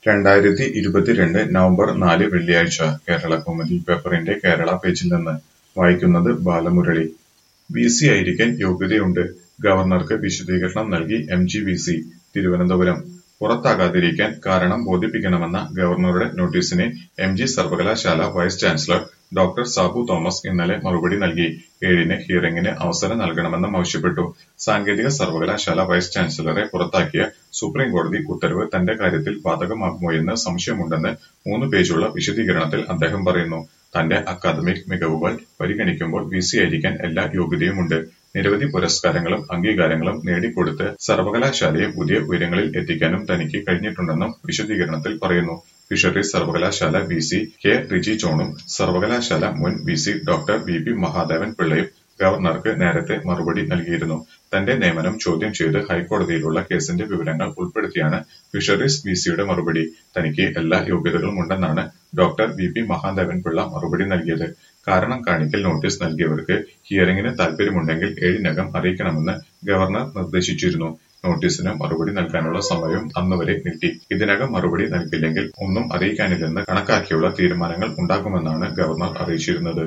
രണ്ടായിരത്തി ഇരുപത്തിരണ്ട് നവംബർ നാല് വെള്ളിയാഴ്ച കേരളകൗമുദി പേപ്പറിന്റെ കേരള പേജിൽ നിന്ന് വായിക്കുന്നത് ബാലമുരളി വി സി ആയിരിക്കാൻ യോഗ്യതയുണ്ട് ഗവർണർക്ക് വിശദീകരണം നൽകി M G V C Thiruvananthapuram പുറത്താകാതിരിക്കാൻ കാരണം ബോധിപ്പിക്കണമെന്ന ഗവർണറുടെ നോട്ടീസിന് എം ജി സർവകലാശാല vice chancellor doctor Sabu Thomas ഇന്നലെ മറുപടി നൽകി ഏഴിന് ഹിയറിംഗിന് അവസരം നൽകണമെന്നും ആവശ്യപ്പെട്ടു സാങ്കേതിക സർവകലാശാല വൈസ് ചാൻസലറെ പുറത്താക്കിയ സുപ്രീം കോടതി ഉത്തരവ് തന്റെ കാര്യത്തിൽ ബാധകമാകുമോയെന്ന് സംശയമുണ്ടെന്ന് മൂന്ന് പേജുള്ള വിശദീകരണത്തിൽ അദ്ദേഹം പറയുന്നു തന്റെ അക്കാദമിക് മികവുകൾ പരിഗണിക്കുമ്പോൾ വി സി ആയിരിക്കാൻ എല്ലാ യോഗ്യതയുമുണ്ട് നിരവധി പുരസ്കാരങ്ങളും അംഗീകാരങ്ങളും നേടിക്കൊടുത്ത് സർവകലാശാലയെ പുതിയ ഉയരങ്ങളിൽ എത്തിക്കാനും തനിക്ക് കഴിഞ്ഞിട്ടുണ്ടെന്നും വിശദീകരണത്തിൽ പറയുന്നു ഫിഷറീസ് സർവകലാശാല വി സി കെ റിജി ജോണും സർവകലാശാല മുൻ V C doctor V P Mahadevan പിള്ളയും ഗവർണർക്ക് നേരത്തെ മറുപടി നൽകിയിരുന്നു തന്റെ നിയമനം ചോദ്യം ചെയ്ത് ഹൈക്കോടതിയിലുള്ള കേസിന്റെ വിവരങ്ങൾ ഉൾപ്പെടുത്തിയാണ് ഫിഷറീസ് വി സിയുടെ മറുപടി തനിക്ക് എല്ലാ യോഗ്യതകളുമുണ്ടെന്നാണ് doctor V P Mahadevan Pillai മറുപടി നൽകിയത് കാരണം കാണിക്കൽ നോട്ടീസ് നൽകിയവർക്ക് ഹിയറിംഗിന് താൽപര്യമുണ്ടെങ്കിൽ ഏഴിനകം അറിയിക്കണമെന്ന് ഗവർണർ നിർദ്ദേശിച്ചിരുന്നു നോട്ടീസിന് മറുപടി നൽകാനുള്ള സമയവും അന്നുവരെ നീട്ടി ഇതിനകം മറുപടി നൽകില്ലെങ്കിൽ ഒന്നും അറിയിക്കാനില്ലെന്ന് കണക്കാക്കിയുള്ള തീരുമാനങ്ങൾ ഉണ്ടാകുമെന്നാണ് ഗവർണർ അറിയിച്ചിരുന്നത്